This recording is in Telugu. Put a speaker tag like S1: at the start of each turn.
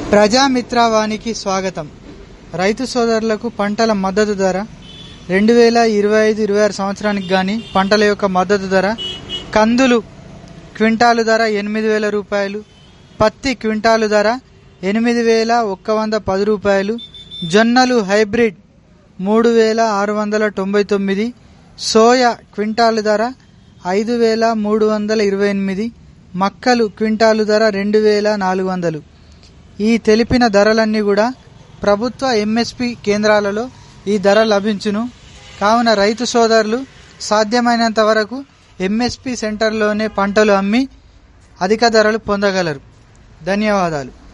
S1: ప్రజామిత్రవానికి స్వాగతం రైతు సోదరులకు పంటల మద్దతు ధర రెండు వేల ఇరవై ఐదు ఇరవై ఆరు సంవత్సరానికి గాని పంటల యొక్క మద్దతు ధర కందులు క్వింటాలు ధర ఎనిమిది వేల రూపాయలు పత్తి క్వింటాలు ధర ఎనిమిది వేల ఒక్క వంద పది రూపాయలు జొన్నలు హైబ్రిడ్ మూడు వేల ఆరు వందల తొంభై తొమ్మిది సోయా క్వింటాలు ధర ఐదు వేల మూడు వందల ఇరవై ఎనిమిది మక్కలు క్వింటాలు ధర రెండు వేల నాలుగు వందలు ఈ తెలిపిన ధరలన్నీ కూడా ప్రభుత్వ ఎంఎస్పి కేంద్రాలలో ఈ ధర లభించును కావున రైతు సోదరులు సాధ్యమైనంత వరకు ఎంఎస్పి సెంటర్లోనే పంటలు అమ్మి అధిక ధరలు పొందగలరు ధన్యవాదాలు